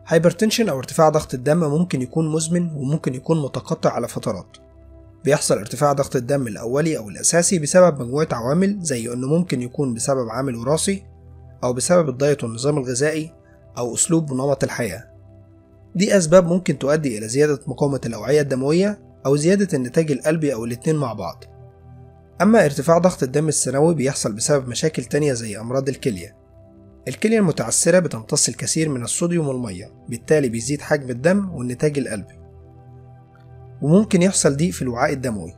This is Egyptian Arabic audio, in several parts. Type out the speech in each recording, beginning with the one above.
هايبرتنشن أو ارتفاع ضغط الدم ممكن يكون مزمن وممكن يكون متقطع على فترات بيحصل ارتفاع ضغط الدم الأولي أو الأساسي بسبب مجموعة عوامل زي إنه ممكن يكون بسبب عامل وراثي أو بسبب الدايت والنظام الغذائي أو أسلوب ونمط الحياة دي أسباب ممكن تؤدي إلى زيادة مقاومة الأوعية الدموية أو زيادة النتاج القلبي أو الاتنين مع بعض أما ارتفاع ضغط الدم السنوي بيحصل بسبب مشاكل تانية زي أمراض الكلية الكلية المتعثرة بتمتص الكثير من الصوديوم والمية بالتالي بيزيد حجم الدم والنتاج القلبي وممكن يحصل ضيق في الوعاء الدموي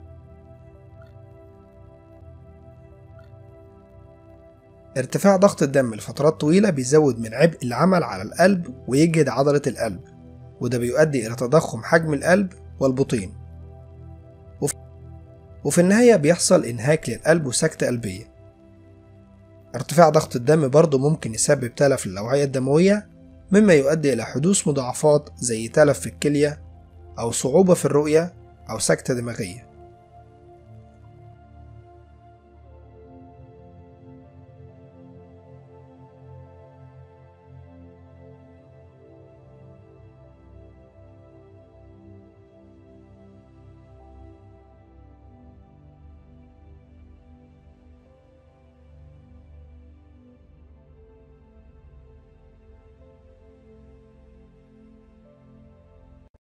ارتفاع ضغط الدم لفترات طويلة بيزود من عبء العمل على القلب ويجهد عضلة القلب وده بيؤدي إلى تضخم حجم القلب والبطين وفي النهاية بيحصل إنهاك للقلب وسكتة قلبية ارتفاع ضغط الدم برضه ممكن يسبب تلف للأوعية الدموية مما يؤدي إلى حدوث مضاعفات زي تلف في الكلية أو صعوبة في الرؤية أو سكتة دماغية